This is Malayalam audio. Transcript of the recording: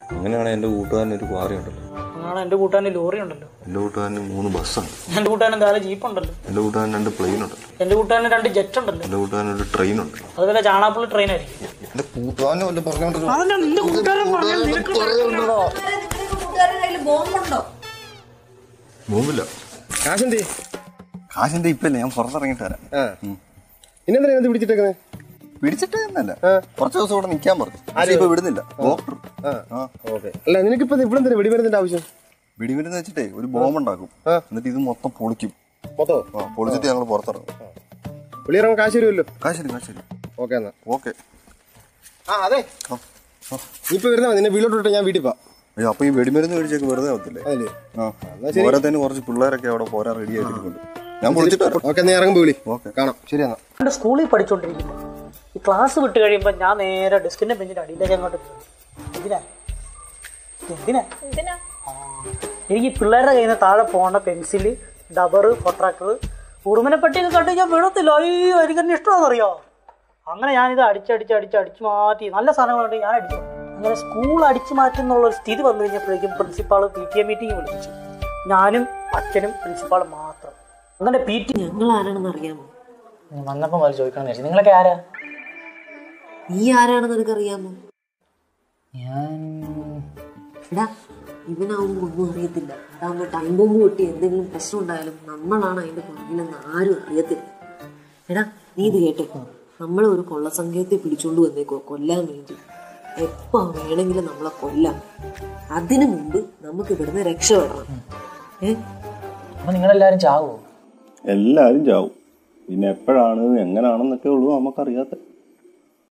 അങ്ങനെയാണെങ്കിൽ എൻ്റെ കൂട്ടുകാരൻ ഒരു ക്വാറി ഉണ്ടല്ലോ അങ്ങനെയാണ് എൻ്റെ കൂട്ടുകാരന് ലോറി ഉണ്ടല്ലോ എൻ്റെ കൂട്ടുകാരന് മൂന്ന് ബസ്സുണ്ട് എൻ്റെ കൂട്ടുകാരൻ കാല ജീപ്പ് ഉണ്ടല്ലോ എൻ്റെ കൂട്ടുകാരൻ രണ്ട് പ്ലെയിൻ ഉണ്ടല്ലോ എൻ്റെ കൂട്ടുകാരന് രണ്ട് ജെറ്റ് ഉണ്ടല്ലോ എൻ്റെ കൂട്ടുകാരൻ ഒരു ട്രെയിൻ ഉണ്ട് അതുപോലെ ചാണാപ്പുള്ളി ട്രെയിൻ ആയിരിക്കും എൻ്റെ കൂട്ടുകാരനെ വല്ല പറഞ്ഞോണ്ടല്ലോ അതല്ല നിന്റെ കൂട്ടുകാരൻ പറഞ്ഞാൽ നിനക്ക് കൂട്ടുകാരുടെ കയ്യിൽ ബോംബുണ്ടോ ബോംബില്ല കാശെന്തേ കാശിന്റെ ഇപ്പല്ലേ ഞാൻ പുറത്തിറങ്ങിട്ട് വരാം ആ ഇന്നെന്തിനാ ഇത് പിടിച്ചിട്ടേക്കുന്നത് പിടിച്ചിട്ട് എന്നല്ല കുറച്ച് ദിവസം ഇവിടെ നിൽക്കാൻ പറഞ്ഞു പക്ഷേ ഇപ്പൊ വിടുന്നില്ല ഡോക്ടർ ആ ഓക്കെ അല്ല നിനക്കിപ്പോ ഇവിടെ എന്തിനാ വെടിമരുന്നിന്റെ ആവശ്യം വെടിമരുന്ന് വെച്ചിട്ടേ ഒരു ബോംബ് ഉണ്ടാക്കും എന്നിട്ട് ഇത് മൊത്തം പൊളിക്കും മൊത്തോ ആ പൊളിച്ചിട്ട് ഞങ്ങൾ പുറത്തിറങ്ങും വെളിയിറങ്ങാൻ കാശ് വരുമല്ലോ കാശരി കാശരി ഓക്കെ എന്നാ ഓക്കെ ആ അതെ നീ ഇപ്പൊ വരുന്ന നിന്നെ വീട്ടിലോട്ട് വിട്ട് ഞാൻ വീട്ടിൽ പോവാം അയ്യോ അപ്പൊ ഈ വെടിമരുന്ന് മേടിച്ചേക്ക് വെറുതെ ആവത്തില്ലേ അതല്ലേ ആ ഓരോത്തേന് കുറച്ച് പിള്ളേരൊക്കെ അവിടെ പോരാൻ റെഡി ആയിട്ടുണ്ട് ഞാൻ പൊളിച്ചിട്ട് വരാം ഓക്കെ നീ ഇറങ്ങുമ്പോ വിളി ഓക്കെ കാണാം ശരി എന്നാ എൻ്റെ സ്കൂളിൽ പഠിച്ചുകൊണ്ടിരിക്കുമ്പോൾ ഈ ക്ലാസ് വിട്ട് കഴിയുമ്പോൾ ഞാൻ നേരെ ഡെസ്കിന്റെ ബെഞ്ചിന്റെ അടിയിലേക്ക് അങ്ങോട്ട് പോകും എന്തിനാ എന്തിനാ എന്തിനാ ആ, എനിക്ക് ഈ പിള്ളേരുടെ കയ്യിൽ നിന്ന് താഴെ പോകേണ്ട പെൻസില് ഡബർ പ്രൊട്രാക്ടർ ഉറുമനെപ്പട്ടിയൊക്കെ കണ്ട് ഞാൻ വീഴത്തില്ല അയ്യോ എനിക്ക് എന്നെ ഇഷ്ടമാണെന്നറിയോ അങ്ങനെ ഞാനിത് അടിച്ചടിച്ച് അടിച്ച് അടിച്ച് മാറ്റി നല്ല സാധനങ്ങളുണ്ട് ഞാൻ അടിച്ചു അങ്ങനെ സ്കൂൾ അടിച്ചു മാറ്റുന്നുള്ള ഒരു സ്ഥിതി വന്നു കഴിഞ്ഞപ്പോഴേക്കും principal P T A meeting വിളിപ്പിച്ചു ഞാനും അച്ഛനും പ്രിൻസിപ്പാളും മാത്രം അങ്ങനെ പി ടി ഞങ്ങൾ ആരാണെന്ന് അറിയാമോ വന്നപ്പോൾ മുതൽ ചോദിക്കണം വിചാരിച്ചു നിങ്ങളൊക്കെ ആരാ നീ ആരാണെന്ന് നിനക്കറിയാമോ ഞാൻ എടാ ഇവനാവുമ്പോ ഒന്നും അറിയത്തില്ല അതാവുമ്പോ ടൈം ബോംബ് പൊട്ടി എന്തെങ്കിലും പ്രശ്നം ഉണ്ടായാലും നമ്മളാണ് അതിന്റെ പുറകിലെന്ന് ആരും അറിയത്തില്ല എടാ നീ ഇത് കേട്ടേക്കോ നമ്മളെ ഒരു കൊള്ളസംഖ്യത്തെ പിടിച്ചോണ്ട് വന്നേക്കോ കൊല്ലാൻ വേണ്ടി എപ്പോ വേണമെങ്കിലും നമ്മളെ കൊല്ലാം അതിനു മുമ്പ് നമുക്ക് ഇവിടുന്ന് രക്ഷപ്പെടണം ഏ അപ്പൊ നിങ്ങളെല്ലാരും ചാവോ എല്ലാരും ചാവും പിന്നെ എപ്പോഴാണ് എങ്ങനെയാണെന്നൊക്കെ ഉള്ളൂ നമുക്കറിയാത്ത